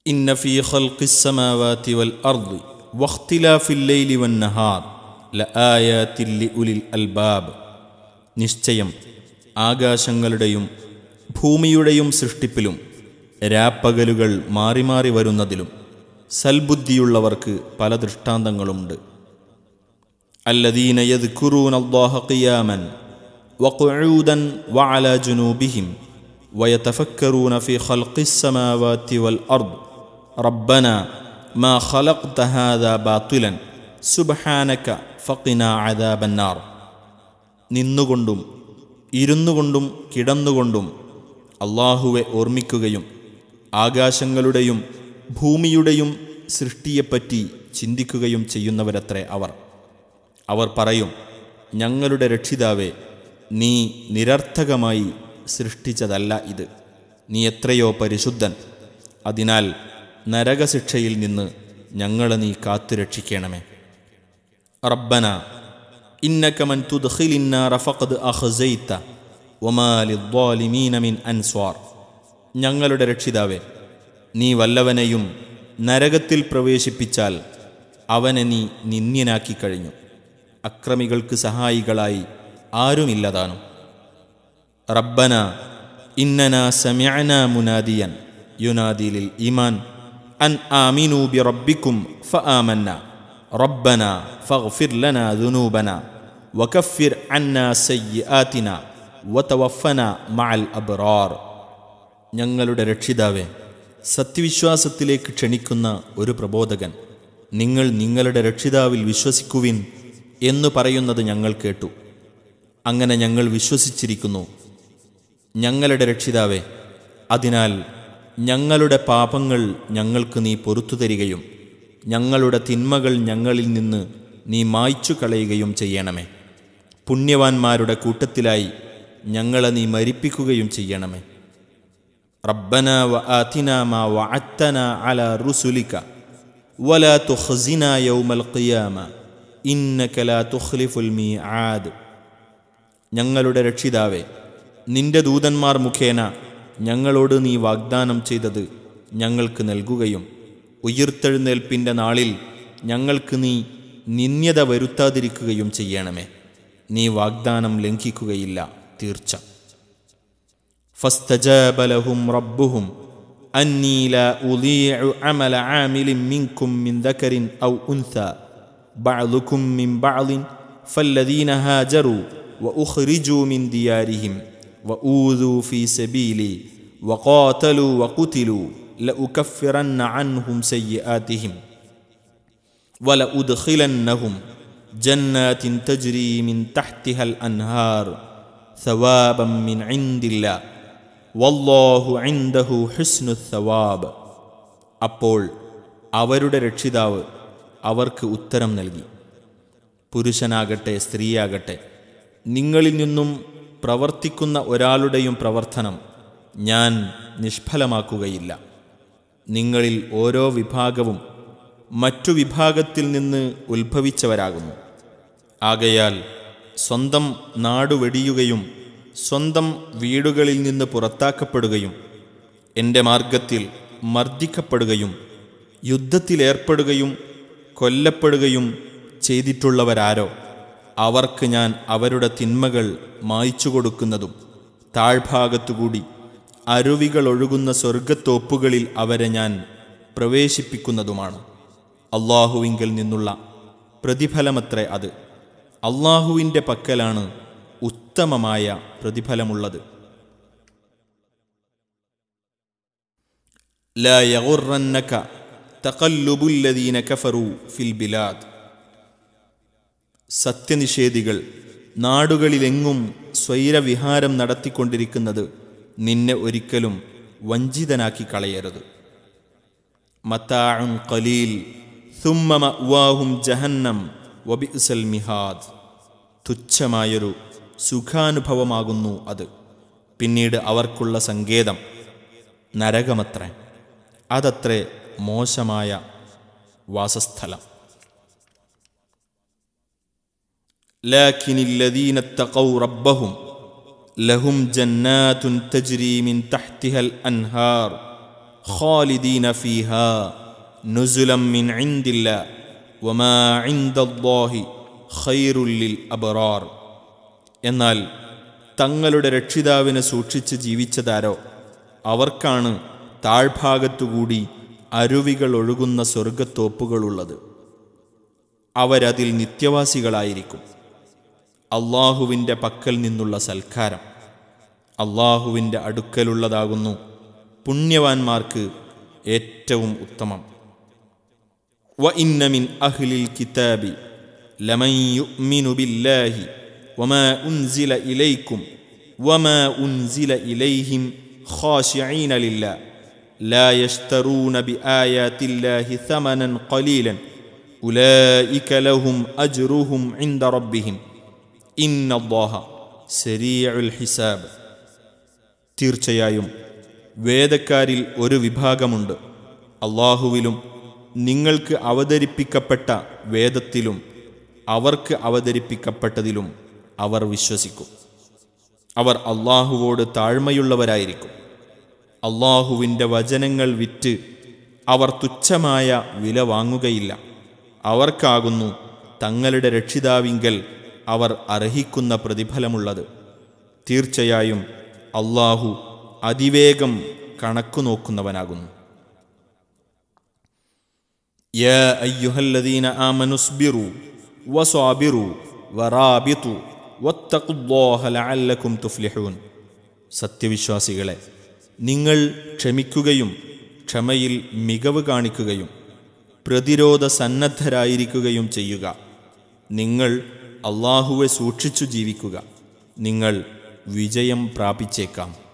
إن في خلق السماوات والأرض واختلاف الليل والنهار لآيات لأولي الألباب നിശ്ചയം ആകാശങ്ങളുടെയും ഭൂമിയുടെയും സൃഷ്ടിപ്പിലും രാപ്പകലുകൾ മാറി മാറി വരുന്നതിലും സൽബുദ്ധിയുള്ളവർക്ക് പല ദൃഷ്ടാന്തങ്ങളുമുണ്ട് الذين يذكرون الله قياما وقعودا وعلى جنوبهم ويتفكرون في خلق السماوات والارض ربنا ما خلقت هذا باطلا سبحانك فقنا عذاب النار നിന്നുകൊണ്ടും ഇരുന്നുകൊണ്ടും കിടന്നുകൊണ്ടും അള്ളാഹുവെ ഓർമ്മിക്കുകയും ആകാശങ്ങളുടെയും ഭൂമിയുടെയും സൃഷ്ടിയെപ്പറ്റി ചിന്തിക്കുകയും ചെയ്യുന്നവരത്രേ അവർ അവർ പറയും ഞങ്ങളുടെ രക്ഷിതാവെ നീ നിരർത്ഥകമായി സൃഷ്ടിച്ചതല്ല ഇത് നീ എത്രയോ പരിശുദ്ധൻ അതിനാൽ നരകശിക്ഷയിൽ നിന്ന് ഞങ്ങളെ നീ കാത്തുരക്ഷിക്കണമേ റബ്ബന ഇന്നക മൻ തുദ്ഖിലിന്നാറ ഫഖദ് അഖ്സൈത വമാ ലിദ്ദാലിമീന മിൻ അൻസ്വാർ ഞങ്ങളുടെ രക്ഷിതാവേ നീ വല്ലവനെയും നരകത്തിൽ പ്രവേശിപ്പിച്ചാൽ അവനെ നീ നിന്ദ്യനാക്കി കഴിഞ്ഞു അക്രമികൾക്ക് സഹായികളായി ആരുമില്ലതാനും റബ്ബന ഇന്നന സമയന മുനാദിയൻ യുനാദിലിൽ ഈമാൻ അൻ ആമിനു ബി റബ്ബിക്കും ഫ ആമന്ന റബ്ബന ഫഗ്ഫിർ ലന ദുനൂബന വകഫിർ അന്ന സയ്യാത്തിന വതവഫന മഅൽ അബ്റാർ ഞങ്ങളുടെ രക്ഷിതാവെ സത്യവിശ്വാസത്തിലേക്ക് ക്ഷണിക്കുന്ന ഒരു പ്രബോധകൻ നിങ്ങൾ നിങ്ങളുടെ രക്ഷിതാവിൽ വിശ്വസിക്കുവിൻ എന്നു പറയുന്നത് ഞങ്ങൾ കേട്ടു അങ്ങനെ ഞങ്ങൾ വിശ്വസിച്ചിരിക്കുന്നു ഞങ്ങളുടെ രക്ഷിതാവെ അതിനാൽ ഞങ്ങളുടെ പാപങ്ങൾ ഞങ്ങൾക്ക് നീ പൊറത്തു തരികയും ഞങ്ങളുടെ തിന്മകൾ ഞങ്ങളിൽ നിന്ന് നീ മായ്ച്ചു കളയുകയും ചെയ്യണമേ പുണ്യവാന്മാരുടെ കൂട്ടത്തിലായി ഞങ്ങളെ നീ മരിപ്പിക്കുകയും ചെയ്യണമേ റബ്ബന വ ആതിന മാ വഅത്തന അല റുസുലിക വലാ തുഖ്സിന യൗമൽ ഖിയാമ ഇന്നക ലാ തുഖ്ലിഫുൽ മീആദ് ഞങ്ങളുടെ രക്ഷിതാവേ നിന്റെ ദൂതന്മാർ മുഖേന ഞങ്ങളോട് നീ വാഗ്ദാനം ചെയ്തത് ഞങ്ങൾക്ക് നൽകുകയും ഉയിർത്തെഴുന്നേൽപ്പിൻ്റെ നാളിൽ ഞങ്ങൾക്ക് നീ നിന്യത വരുത്താതിരിക്കുകയും ചെയ്യണമേ നീ വാഗ്ദാനം ലംഘിക്കുകയില്ല തീർച്ച فاستجاب لهم ربهم أني لا أضيع عمل عامل منكم من ذكر أو أنثى بعضكم من بعض فالذين هاجروا وأخرجوا من ديارهم وأوذوا في سبيلي وقاتلوا وقتلوا لأكفرن عنهم سيئاتهم ولأدخلنهم جنات تجري من تحتها الأنهار ثوابا من عند الله വല്ലാഹു ഇൻദഹു ഹുസ്നു സവാബ് അപ്പോൾ അവരുടെ രക്ഷിതാവ് അവർക്ക് ഉത്തരം നൽകി പുരുഷനാകട്ടെ സ്ത്രീയാകട്ടെ നിങ്ങളിൽ നിന്നും പ്രവർത്തിക്കുന്ന ഒരാളുടെയും പ്രവർത്തനം ഞാൻ നിഷ്ഫലമാക്കുകയില്ല നിങ്ങളിൽ ഓരോ വിഭാഗവും മറ്റു വിഭാഗത്തിൽ നിന്ന് ഉത്ഭവിച്ചവരാകുന്നു ആകയാൽ സ്വന്തം നാടു വെടിയുകയും സ്വന്തം വീടുകളിൽ നിന്ന് പുറത്താക്കപ്പെടുകയും എൻ്റെ മാർഗത്തിൽ മർദ്ദിക്കപ്പെടുകയും യുദ്ധത്തിലേർപ്പെടുകയും കൊല്ലപ്പെടുകയും ചെയ്തിട്ടുള്ളവരാരോ അവർക്ക് ഞാൻ അവരുടെ തിന്മകൾ മായ്ച്ചു കൊടുക്കുന്നതും താഴ്ഭാഗത്തുകൂടി അരുവികൾ ഒഴുകുന്ന സ്വർഗത്തോപ്പുകളിൽ അവരെ ഞാൻ പ്രവേശിപ്പിക്കുന്നതുമാണ് അള്ളാഹുവിങ്കിൽ നിന്നുള്ള പ്രതിഫലമത്രേ അത് അള്ളാഹുവിൻ്റെ പക്കലാണ് ഉത്തമമായ പ്രതിഫലമുള്ളത് لا يغرنك تقلب الذين كفروا في البلاد സത്യനിഷേധികൾ നാടുകളിലെങ്ങും സ്വൈരവിഹാരം നടത്തിക്കൊണ്ടിരിക്കുന്നത് നിന്നെ ഒരിക്കലും വഞ്ചിതനാക്കി കളയരുത് മത്താഉൻ ഖലീൽ ثم മഅ്വാഹും ജഹന്നം വബിഅ്സൽ മിഹാദ് തുച്ഛമായൊരു സുഖാനുഭവമാകുന്നു അത് പിന്നീട് അവർക്കുള്ള സങ്കേതം നരകമത്രേ അതത്രേ മോശമായ വാസസ്ഥലം لكن الذين اتقوا ربهم لهم جنات تجري من تحتها الأنهار ഖാലിദീന ഫീഹ നുസുലം മിൻ ഇൻദില്ല വമാ ഇൻദല്ലാഹി ഖൈറുൽ ലിൽ അബ്റാർ എന്നാൽ തങ്ങളുടെ രക്ഷിതാവിനെ സൂക്ഷിച്ച് ജീവിച്ചതാരോ അവർക്കാണ് താഴ്ഭാഗത്തുകൂടി അരുവികൾ ഒഴുകുന്ന സ്വർഗത്തോപ്പുകളുള്ളത് അവരതിൽ നിത്യവാസികളായിരിക്കും അള്ളാഹുവിൻ്റെ പക്കൽ നിന്നുള്ള സൽക്കാരം അള്ളാഹുവിൻ്റെ അടുക്കലുള്ളതാകുന്നു പുണ്യവാന്മാർക്ക് ഏറ്റവും ഉത്തമം വ ഇന്നമിൻ അഹ്ലിൽ കിതാബി ലമൻ യുഅ്മിനു ബില്ലാഹി വമാ ഉൻസില ഇലൈക്കും വമാ ഉൻസില ഇലൈഹിം ഖാശിഈന ലില്ലാ لا يشترون بآيات الله ثمنا قليلا أولئك لهم أجرهم عند ربهم إن الله سريع الحساب തീർച്ചയായും വേദക്കാരിൽ ഒരു വിഭാഗമുണ്ട് അള്ളാഹുവിലും നിങ്ങൾക്ക് അവതരിപ്പിക്കപ്പെട്ട വേദത്തിലും അവർക്ക് അവതരിപ്പിക്കപ്പെട്ടതിലും അവർ വിശ്വസിക്കും അവർ അള്ളാഹുവോട് താഴ്മയുള്ളവരായിരിക്കും അള്ളാഹുവിൻ്റെ വചനങ്ങൾ വിറ്റ് അവർ തുച്ഛമായ വില വാങ്ങുകയില്ല അവർക്കാകുന്നു തങ്ങളുടെ രക്ഷിതാവിങ്കൽ അവർ അർഹിക്കുന്ന പ്രതിഫലമുള്ളത് തീർച്ചയായും അള്ളാഹു അതിവേഗം കണക്കു നോക്കുന്നവനാകുന്നു يا أيها الذين آمنوا اصبروا وصابروا ورابطوا واتقوا الله لعلكم تفلحون സത്യവിശ്വാസികളെ നിങ്ങൾ ക്ഷമിക്കുകയും ക്ഷമയിൽ മികവ് കാണിക്കുകയും പ്രതിരോധ സന്നദ്ധരായിരിക്കുകയും ചെയ്യുക നിങ്ങൾ അള്ളാഹുവെ സൂക്ഷിച്ചു ജീവിക്കുക നിങ്ങൾ വിജയം പ്രാപിച്ചേക്കാം